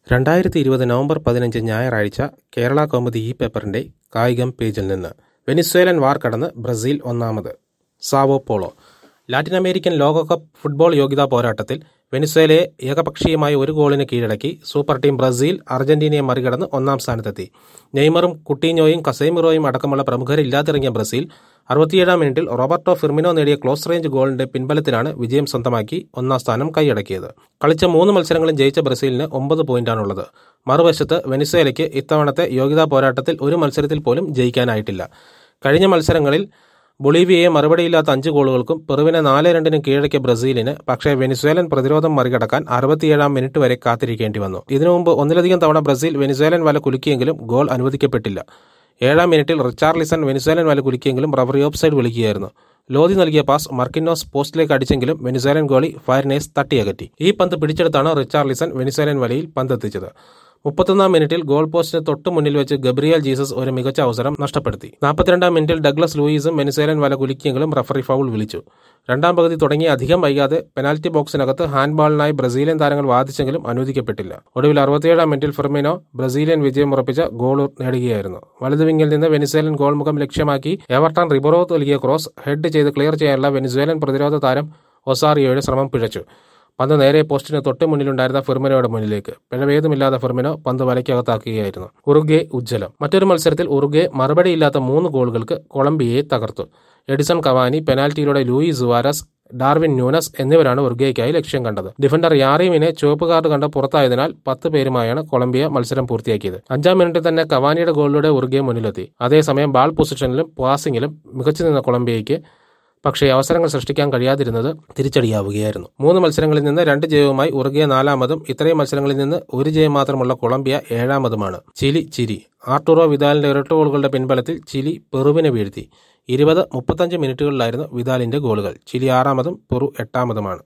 രണ്ടായിരത്തി ഇരുപത് നവംബർ പതിനഞ്ച് ഞായറാഴ്ച കേരള കൗമുദി ഈ പേപ്പറിന്റെ കായികം പേജിൽ നിന്ന് വെനിസ്വേലൻ വാർ കടന്ന് ബ്രസീൽ ഒന്നാമത് സാവോ പോളോ ലാറ്റിൻ അമേരിക്കൻ ലോകകപ്പ് ഫുട്ബോൾ യോഗ്യതാ പോരാട്ടത്തിൽ വെനിസ്വേലയെ ഏകപക്ഷീയമായ ഒരു ഗോളിന് കീഴടക്കി സൂപ്പർ ടീം ബ്രസീൽ അർജന്റീനയെ മറികടന്ന് ഒന്നാം സ്ഥാനത്തെത്തി നെയ്മറും കുട്ടീഞ്ഞോയും കസൈമിറോയും അടക്കമുള്ള പ്രമുഖരില്ലാതിറങ്ങിയ ബ്രസീൽ അറുപത്തിയേഴാം മിനിറ്റിൽ റോബർട്ടോ ഫിർമിനോ നേടിയ ക്ലോസ് റേഞ്ച് ഗോളിന്റെ പിൻബലത്തിലാണ് വിജയം സ്വന്തമാക്കി ഒന്നാം സ്ഥാനം കൈയടക്കിയത് കളിച്ച മൂന്ന് മത്സരങ്ങളും ജയിച്ച ബ്രസീലിന് ഒമ്പത് പോയിന്റാണുള്ളത് മറുവശത്ത് വെനിസ്വേലയ്ക്ക് ഇത്തവണത്തെ യോഗ്യതാ പോരാട്ടത്തിൽ ഒരു മത്സരത്തിൽ പോലും ജയിക്കാനായിട്ടില്ല കഴിഞ്ഞ മത്സരങ്ങളിൽ ബൊളീവിയയെ മറുപടിയില്ലാത്ത അഞ്ച് ഗോളുകൾക്കും പെറുവിനെ നാല് രണ്ടിനും കീഴടക്കിയ ബ്രസീലിന് പക്ഷേ വെനിസ്വേലൻ പ്രതിരോധം മറികടക്കാൻ അറുപത്തിയേഴാം മിനിറ്റ് വരെ കാത്തിരിക്കേണ്ടി വന്നു ഇതിനു മുമ്പ് ഒന്നിലധികം തവണ ബ്രസീൽ വെനിസ്വേലൻ വല കുലുക്കിയെങ്കിലും ഗോൾ അനുവദിക്കപ്പെട്ടില്ല ഏഴാം മിനിറ്റിൽ റിച്ചാർലിസൺ വെനിസ്വേലൻ വല കുലുക്കിയെങ്കിലും റഫറി ഓഫ് സൈഡ് വിളിക്കുകയായിരുന്നു ലോധി നൽകിയ പാസ് മർക്കിനോസ് പോസ്റ്റിലേക്ക് അടിച്ചെങ്കിലും വെനിസ്വേലൻ ഗോളി ഫയറിനേസ് തട്ടിയകറ്റി ഈ പന്ത് പിടിച്ചെടുത്താണ് റിച്ചാർലിസൺ വെനിസ്വേലൻ വലയിൽ പന്തെത്തിച്ചത് മുപ്പത്തൊന്നാം മിനിറ്റിൽ ഗോൾ പോസ്റ്റിന് തൊട്ട് മുന്നിൽ വെച്ച് ഗബ്രിയൽ ജീസസ് ഒരു മികച്ച അവസരം നഷ്ടപ്പെടുത്തി നാൽപ്പത്തിരണ്ടാം മിനിറ്റിൽ ഡഗ്ലസ് ലൂയിസും വെനിസ്വേലൻ വല കുലുക്കിയെങ്കിലും റഫറി ഫൗൾ വിളിച്ചു രണ്ടാം പകുതി തുടങ്ങി അധികം വൈകാതെ പെനാൽറ്റി ബോക്സിനകത്ത് ഹാൻഡ്ബാളിനായി ബ്രസീലിയൻ താരങ്ങൾ വാദിച്ചെങ്കിലും അനുവദിക്കപ്പെട്ടില്ല ഒടുവിൽ അറുപത്തിയേഴാം മിനിറ്റിൽ ഫെർമിനോ ബ്രസീലിയൻ വിജയം ഉറപ്പിച്ച ഗോൾ നേടുകയായിരുന്നു വലതുവിങ്ങിൽ നിന്ന് വെനിസ്വേലൻ ഗോൾ മുഖം ലക്ഷ്യമാക്കി എവർട്ടൺ റിബറോ നൽകിയ ക്രോസ് ഹെഡ് ചെയ്ത് ക്ലിയർ ചെയ്യാനുള്ള വെനിസ്വേലൻ പ്രതിരോധ താരം ഒസാറിയോയുടെ ശ്രമം പിഴച്ചു പന്ത് നേരെ പോസ്റ്റിന് തൊട്ട് മുന്നിലുണ്ടായിരുന്ന ഫെർമിനോയുടെ മുന്നിലേക്ക് പിഴവേതുമില്ലാതെ ഫെർമിനോ പന്ത് വലയ്ക്കകത്താക്കുകയായിരുന്നു ഉറുഗെ ഉജ്ജ്വലം മറ്റൊരു മത്സരത്തിൽ ഉറുഗെ മറുപടിയില്ലാത്ത മൂന്ന് ഗോളുകൾക്ക് കൊളംബിയയെ തകർത്തു എഡിസൺ കവാനി പെനാൽറ്റിയിലൂടെ ലൂയി സുവാരസ് ഡാർവിൻ ന്യൂനസ് എന്നിവരാണ് ഉറുഗയ്ക്കായി ലക്ഷ്യം കണ്ടത് ഡിഫൻഡർ യാറീമിനെ ചുവപ്പ് കാർഡ് കണ്ട് പുറത്തായതിനാൽ പത്ത് പേരുമായാണ് കൊളംബിയ മത്സരം പൂർത്തിയാക്കിയത് അഞ്ചാം മിനിറ്റിൽ തന്നെ കവാനിയുടെ ഗോളിലൂടെ ഉറുഗെ മുന്നിലെത്തി അതേസമയം ബാൾ പൊസിഷനിലും പാസിംഗിലും മികച്ചു നിന്ന കൊളംബിയയ്ക്ക് പക്ഷേ അവസരങ്ങൾ സൃഷ്ടിക്കാൻ കഴിയാതിരുന്നത് തിരിച്ചടിയാവുകയായിരുന്നു മൂന്ന് മത്സരങ്ങളിൽ നിന്ന് രണ്ട് ജയവുമായി ഉറുഗിയ നാലാമതും ഇത്രയും മത്സരങ്ങളിൽ നിന്ന് ഒരു ജയം മാത്രമുള്ള കൊളംബിയ ഏഴാമതുമാണ് ചിലി ചിരി ആർട്ടുറോ വിദാലിന്റെ ഇരട്ട ഗോളുകളുടെ പിൻബലത്തിൽ ചിലി പെറുവിനെ വീഴ്ത്തി ഇരുപത് മുപ്പത്തഞ്ച് മിനിറ്റുകളിലായിരുന്നു വിദാലിന്റെ ഗോളുകൾ ചിലി ആറാമതും പെറു എട്ടാമതുമാണ്